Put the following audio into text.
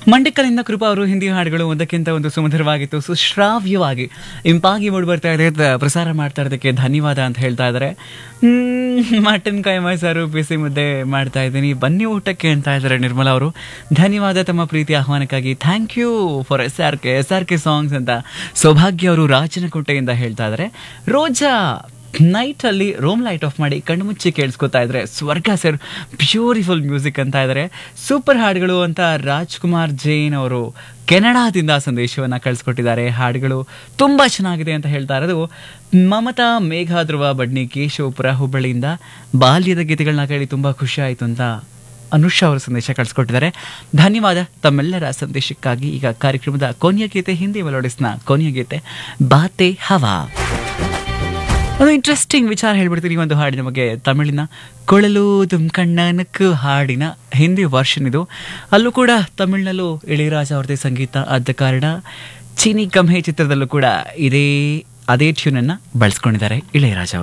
ಮಂಡಿಕಲಿಂದ ಕೃಪಾ ಅವರು ಹಿಂದಿ ಹಾಡುಗಳು ಒಂದಕ್ಕಿಂತ ಒಂದು ಸುಮಧುರವಾಗಿತ್ತು ಸುಶ್ರಾವ್ಯವಾಗಿ ಇಂಪಾಗಿ ಮೂಡಿ ಬರ್ತಾ ಇದೆ ತ- ಪ್ರಸಾರ ಮಾಡ್ತಾ ಇರೋದಕ್ಕೆ ಧನ್ಯವಾದ ಅಂತ ಹೇಳ್ತಾ ಇದ್ದಾರೆ ಮಟನ್ ಕಾಯಿ ಸಾರು ಬಿಸಿ ಮುದ್ದೆ ಮಾಡ್ತಾ ಇದ್ದೀನಿ ಬನ್ನಿ ಊಟಕ್ಕೆ ಅಂತ ಇದ್ದಾರೆ ನಿರ್ಮಲಾ ಅವರು ಧನ್ಯವಾದ ತಮ್ಮ ಪ್ರೀತಿ ಆಹ್ವಾನಕ್ಕಾಗಿ thank you for S R K S R K songs ಅಂತ ಸೌಭಾಗ್ಯ ಅವರು ರಾಜನಕೋಟೆಯಿಂದ ಹೇಳ್ತಾ ಇದ್ದಾರೆ ರೋಜಾ ನೈಟ್ ಅಲ್ಲಿ ರೋಮ್ ಲೈಟ್ ಆಫ್ ಮಾಡಿ ಕಣ್ಣು ಮುಚ್ಚಿ ಕೇಳಿಸ್ಕೊತಾ ಇದ್ರೆ ಸ್ವರ್ಗ ಸರ್ ಬ್ಯೂಟಿಫುಲ್ ಮ್ಯೂಸಿಕ್ ಅಂತ ಇದ್ದಾರೆ ಸೂಪರ್ ಹಾಡುಗಳು ಅಂತ ರಾಜ್ಕುಮಾರ್ ಜೈನ್ ಅವರು ಕೆನಡಾದಿಂದ ಸಂದೇಶವನ್ನ ಕಳಿಸ್ಕೊಟ್ಟಿದ್ದಾರೆ ಹಾಡುಗಳು ತುಂಬಾ ಚೆನ್ನಾಗಿದೆ ಅಂತ ಹೇಳ್ತಾ ಇರೋದು ಮಮತಾ ಮೇಘಾ ಧ್ರುವ ಬಡ್ನಿ ಕೇಶವಪುರ ಹುಬ್ಬಳ್ಳಿಯಿಂದ ಬಾಲ್ಯದ ಗೀತೆಗಳನ್ನ ಕೇಳಿ ತುಂಬಾ ಖುಷಿ ಆಯ್ತು ಅಂತ ಅನುಷಾ ಅವರು ಸಂದೇಶ ಕಳಿಸ್ಕೊಟ್ಟಿದ್ದಾರೆ ಧನ್ಯವಾದ ತಮ್ಮೆಲ್ಲರ ಸಂದೇಶಕ್ಕಾಗಿ ಈಗ ಕಾರ್ಯಕ್ರಮದ ಕೊನೆಯ ಗೀತೆ ಹಿಂದಿ ಮೆಲೋಡಿಸ್ನ ಕೊನೆಯ ಗೀತೆ ಬಾತೆ ಹವಾ ಒಂದು ಇಂಟ್ರೆಸ್ಟಿಂಗ್ ವಿಚಾರ ಹೇಳ್ಬಿಡ್ತೀನಿ ಈ ಒಂದು ಹಾಡಿನ ಬಗ್ಗೆ ತಮಿಳಿನ ಕೊಳಲು ತುಮ್ ಕಣ್ಣನಕ್ಕು ಹಾಡಿನ ಹಿಂದಿ ವರ್ಷನ್ ಇದು ಅಲ್ಲೂ ಕೂಡ ತಮಿಳಿನಲ್ಲೂ ಇಳೆಯರಾಜ ಅವ್ರದ್ದೇ ಸಂಗೀತ ಆದ ಕಾರಣ ಚೀನಿ ಕಮ್ಹೆ ಚಿತ್ರದಲ್ಲೂ ಕೂಡ ಇದೇ ಅದೇ ಟ್ಯೂನನ್ನು ಬಳಸ್ಕೊಂಡಿದ್ದಾರೆ ಇಳೆಯರಾಜ ಅವರು